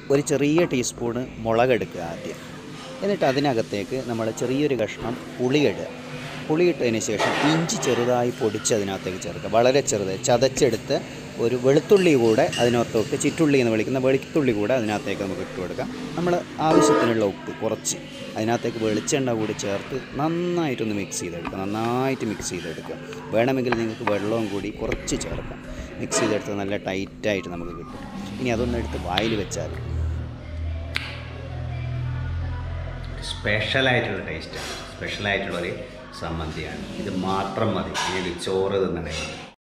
ഒരു ചെറിയ ടീസ്പൂണ് മുളകെടുക്കുക ആദ്യം എന്നിട്ട് അതിനകത്തേക്ക് നമ്മൾ ചെറിയൊരു കഷ്ണം പുളിയിടുക പുളിയിട്ടതിന് ശേഷം ഇഞ്ചി ചെറുതായി പൊടിച്ച് അതിനകത്തേക്ക് ചേർക്കുക വളരെ ചെറുതായി ചതച്ചെടുത്ത് ഒരു വെളുത്തുള്ളി കൂടെ അതിനകത്തോട്ട് ചിറ്റുള്ളി എന്ന് വിളിക്കുന്ന വെളുത്തുള്ളി കൂടെ അതിനകത്തേക്ക് നമുക്ക് ഇട്ട് കൊടുക്കാം നമ്മൾ ആവശ്യത്തിനുള്ള ഉപ്പ് കുറച്ച് അതിനകത്തേക്ക് വെളിച്ചെണ്ണ കൂടി ചേർത്ത് നന്നായിട്ടൊന്ന് മിക്സ് ചെയ്തെടുക്കുക നന്നായിട്ട് മിക്സ് ചെയ്തെടുക്കുക വേണമെങ്കിൽ നിങ്ങൾക്ക് വെള്ളവും കൂടി കുറച്ച് ചേർക്കാം മിക്സ് ചെയ്തെടുത്ത് നല്ല ടൈറ്റായിട്ട് നമുക്ക് കിട്ടും ഇനി അതൊന്ന് എടുത്ത് വായിൽ വെച്ചാൽ സ്പെഷ്യലായിട്ടുള്ള ടേസ്റ്റാണ് സ്പെഷ്യലായിട്ടുള്ളൊരു സമ്മന്തിയാണ് ഇത് മാത്രം മതി ഇതിൽ ചോറ് തിന്നണമെങ്കിൽ